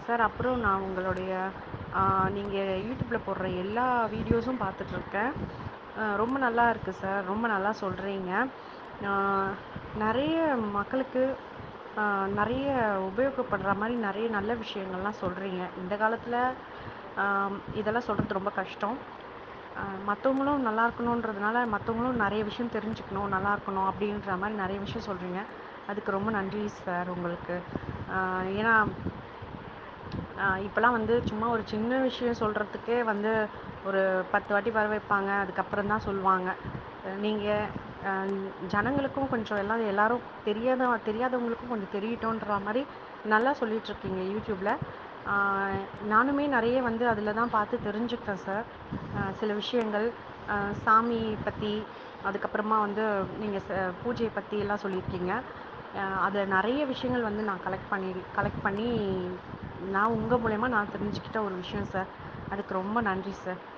sir அப்புறம் நான் உங்களுடைய நீங்கள் யூடியூப்பில் போடுற எல்லா வீடியோஸும் பார்த்துட்ருக்கேன் ரொம்ப நல்லா இருக்குது சார் ரொம்ப நல்லா சொல்கிறீங்க நிறைய மக்களுக்கு நிறைய உபயோகப்படுற மாதிரி நிறைய நல்ல விஷயங்கள்லாம் சொல்கிறீங்க இந்த காலத்தில் இதெல்லாம் சொல்கிறது ரொம்ப கஷ்டம் மற்றவங்களும் நல்லா இருக்கணுன்றதுனால மற்றவங்களும் நிறைய விஷயம் தெரிஞ்சுக்கணும் நல்லா இருக்கணும் அப்படின்ற மாதிரி நிறைய விஷயம் சொல்கிறீங்க அதுக்கு ரொம்ப நன்றி சார் உங்களுக்கு ஏன்னா இப்போலாம் வந்து சும்மா ஒரு சின்ன விஷயம் சொல்கிறதுக்கே வந்து ஒரு பத்து வாட்டி வர வைப்பாங்க அதுக்கப்புறம் தான் சொல்லுவாங்க நீங்கள் ஜனங்களுக்கும் கொஞ்சம் எல்லாம் எல்லாரும் தெரியாத தெரியாதவங்களுக்கும் கொஞ்சம் தெரியட்டுன்ற மாதிரி நல்லா சொல்லிகிட்ருக்கீங்க யூடியூப்பில் நானுமே நிறைய வந்து அதில் தான் பார்த்து தெரிஞ்சுக்கிட்டேன் சார் சில விஷயங்கள் சாமி பற்றி அதுக்கப்புறமா வந்து நீங்கள் ச பூஜையை பற்றி எல்லாம் சொல்லியிருக்கீங்க அதில் நிறைய விஷயங்கள் வந்து நான் கலெக்ட் பண்ணி கலெக்ட் பண்ணி நான் உங்கள் மூலயமா நான் தெரிஞ்சுக்கிட்ட ஒரு விஷயம் சார் அதுக்கு ரொம்ப நன்றி சார்